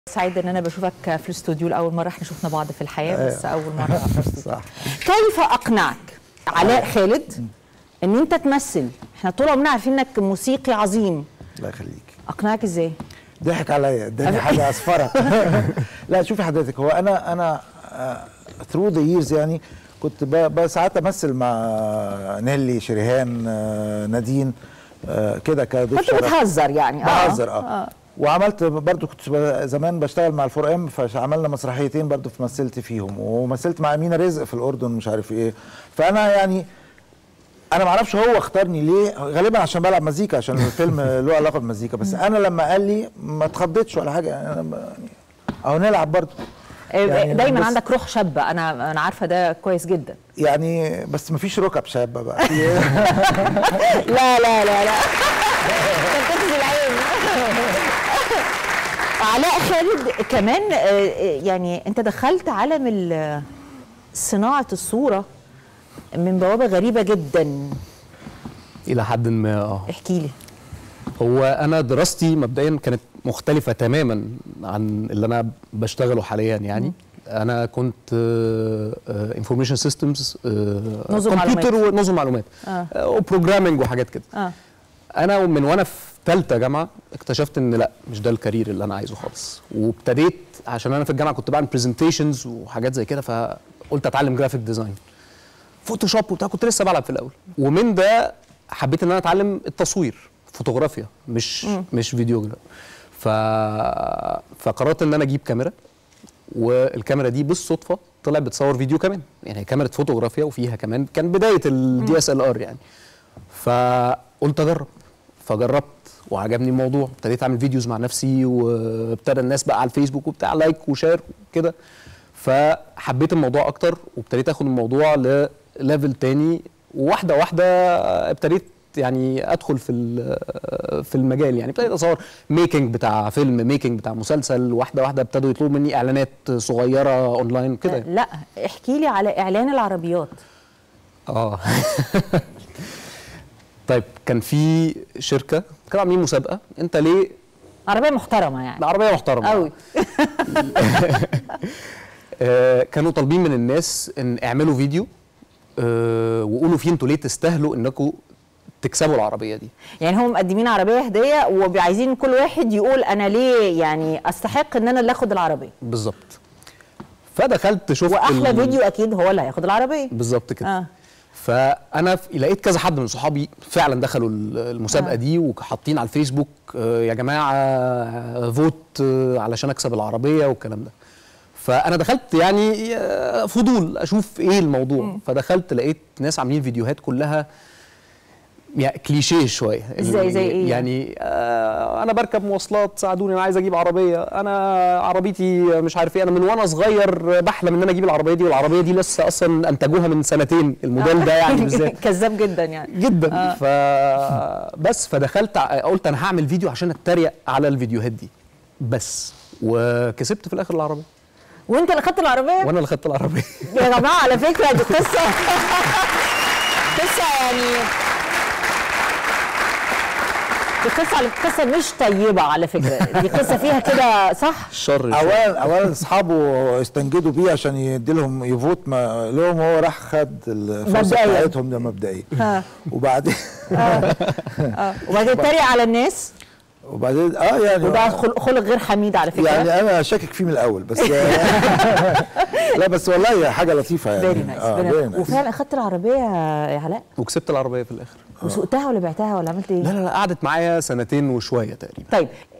سعيدة ان انا بشوفك في الاستوديو لاول مرة احنا شفنا بعض في الحياة بس اول مرة صح كيف اقنعك علاء خالد ان انت تمثل احنا طول عمرنا عارفين انك موسيقي عظيم الله يخليك اقنعك ازاي ضحك عليا اداني حاجه اصفره لا شوفي حضرتك هو انا انا ثرو ذا ييرز يعني كنت ب- ب- ساعات امثل مع نيلي شريهان آه، نادين آه، كده كضيف كنت شرف بتهزر يعني بهزر اه وعملت برضو كنت ب- زمان بشتغل مع الفور ام فعملنا مسرحيتين برضو مثلت فيهم ومثلت مع امينه رزق في الاردن مش عارف ايه فانا يعني انا ما اعرفش هو اختارني ليه غالبا عشان بلعب مزيكا عشان الفيلم له علاقه بالمزيكا بس انا لما قال لي ما اتخضيتش ولا حاجه يعني أنا ب- يعني اهو نلعب برضو يعني دايما بس- عندك روح شابة انا انا عارفة ده كويس جدا يعني بس ما فيش ركب شابه بقى في- لا لا لا لا كانت تخزي العين علاء خالد كمان آه، آه، يعني انت دخلت عالم ال- صناعة الصورة من بوابة غريبة جدا الى حد ما اه احكي لي هو انا دراستي مبدئيا كانت مختلفه تماما عن اللي انا بشتغله حاليا يعني انا كنت انفورميشن سيستمز نظم كمبيوتر معلومات. ونظم معلومات آه. آه، وبروجرامنج وحاجات كده اه انا من وانا في ثالثه جامعه اكتشفت ان لا مش ده الكارير اللي انا عايزه خالص وابتديت عشان انا في الجامعه كنت بعمل برزنتيشنز وحاجات زي كده فقلت اتعلم جرافيك ديزاين فوتوشوب وبتاع كنت لسه بلعب في الاول ومن ده حبيت ان انا اتعلم التصوير فوتوغرافيا مش مش فيديوجرافي ف فقررت ان انا اجيب كاميرا والكاميرا دي بالصدفه طلعت بتصور فيديو كمان يعني هي كاميرا فوتوغرافيا وفيها كمان كان بدايه الدي اس ال ار يعني فقلت اجرب فجربت وعجبني الموضوع ابتديت اعمل فيديوز مع نفسي وابتدى الناس بقى على الفيسبوك وبتاع لايك وشير وكده فحبيت الموضوع اكتر وابتديت اخد الموضوع لليفل تاني وواحده واحده ابتديت يعني ادخل في ال- في المجال يعني ابتديت اصور ميكنج بتاع فيلم ميكنج بتاع مسلسل واحده واحده ابتدوا يطلبوا مني اعلانات صغيره اونلاين كده يعني. لا احكي لي على اعلان العربيات اه طيب كان في شركه كانوا عاملين مسابقه انت ليه عربية محترمة يعني عربيه محترمه قوي آه كانوا طالبين من الناس ان اعملوا فيديو آه وقولوا فيه انتوا ليه تستاهلوا انكم تكسبوا العربيه دي يعني هم مقدمين عربية هدية وعايزين كل واحد يقول انا ليه يعني استحق ان انا اللي اخد العربية بالظبط فدخلت شفت واحلى ال- فيديو اكيد هو اللي هياخد العربية بالظبط كده اه فانا ف- لقيت كذا حد من صحابي فعلا دخلوا ال- المسابقه آه. دي وحاطين على الفيسبوك آه، يا جماعه آه، فوت آه، علشان اكسب العربيه والكلام ده فانا دخلت يعني آه، فضول اشوف ايه الموضوع فدخلت لقيت ناس عاملين فيديوهات كلها يعني كليشيه شويه إزاي؟ زي إيه يعني آه انا بركب مواصلات ساعدوني انا عايز اجيب عربيه انا عربيتي مش عارف ايه انا من وانا صغير بحلم ان انا اجيب العربيه دي والعربيه دي لسه اصلا انتجوها من سنتين الموديل ده يعني بالذات كذاب جدا يعني جدا آه. ف بس فدخلت ع- قلت انا هعمل فيديو عشان اتريق على الفيديوهات دي بس وكسبت في الاخر العربيه وانت اللي خدت العربيه وانا اللي خدت العربيه يا جماعه على فكره دي قصه قصه يعني دي قصه على قصه مش طيبه على فكره دي قصه فيها كده صح الشر اولا اولا اصحابه استنجدوا بيه عشان يدي لهم يفوت ما لهم هو راح خد الفرصه مبدئياً. بتاعتهم ده مبدئيا ها. وبعدين اه وبعدين اتريق على الناس وبعدين اه يعني وده خل- خلق غير حميد على فكره يعني انا شاكك فيه من الاول بس لا بس والله حاجه لطيفه يعني فيري نايس آه very nice. وفعلا اخدت العربيه يا علاء وكسبت العربيه في الاخر وسوقتها ولا بعتها ولا عملت ايه؟ لا لا لا قعدت معايا سنتين وشويه تقريبا طيب